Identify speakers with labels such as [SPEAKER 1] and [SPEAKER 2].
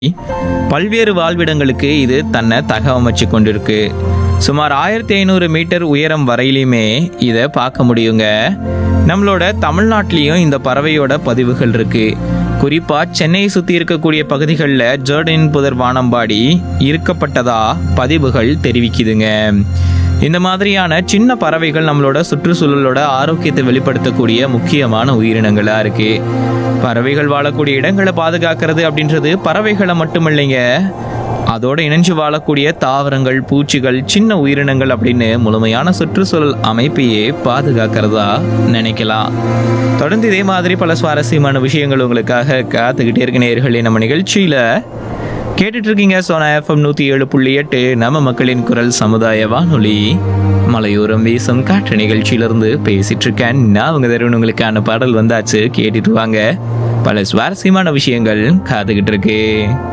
[SPEAKER 1] பல்வேறு வாழ்விடங்களுக்கு இது தன்னை தகவமைச்சு கொண்டிருக்கு சுமார் ஆயிரத்தி ஐநூறு மீட்டர் உயரம் வரையிலுமே இதை பார்க்க முடியுங்க நம்மளோட தமிழ்நாட்டிலையும் இந்த பறவையோட பதிவுகள் இருக்கு குறிப்பா சென்னையை சுத்தி இருக்கக்கூடிய பகுதிகளில் ஜர்டின் புதர் வானம்பாடி இருக்கப்பட்டதா பதிவுகள் தெரிவிக்குதுங்க இந்த மாதிரியான சின்ன பறவைகள் நம்மளோட சுற்றுச்சூழலோட ஆரோக்கியத்தை வெளிப்படுத்தக்கூடிய முக்கியமான உயிரினங்களா இருக்கு பறவைகள் வாழக்கூடிய இடங்களை பாதுகாக்கிறது அப்படின்றது பறவைகளை மட்டும் இல்லைங்க அதோட இணைஞ்சு வாழக்கூடிய தாவரங்கள் பூச்சிகள் சின்ன உயிரினங்கள் அப்படின்னு முழுமையான சுற்றுச்சூழல் அமைப்பையே பாதுகாக்கிறதா நினைக்கலாம் தொடர்ந்து இதே மாதிரி பல சுவாரஸ்யமான விஷயங்கள் உங்களுக்காக காத்துக்கிட்டே இருக்க நேர்களே நம்ம நிகழ்ச்சியில கேட்டுட்டு இருக்கீங்க சோனா எஃப்எம் நூத்தி ஏழு புள்ளி எட்டு நம்ம மக்களின் குரல் சமுதாய வானொலி மலையோரம் வீசும் காற்று நிகழ்ச்சியிலிருந்து பேசிட்டு இருக்கேன் நான் உங்க தருண் உங்களுக்கான பாடல் வந்தாச்சு கேட்டுட்டு வாங்க பல சுவாரஸ்யமான விஷயங்கள் காத்துக்கிட்டு இருக்கு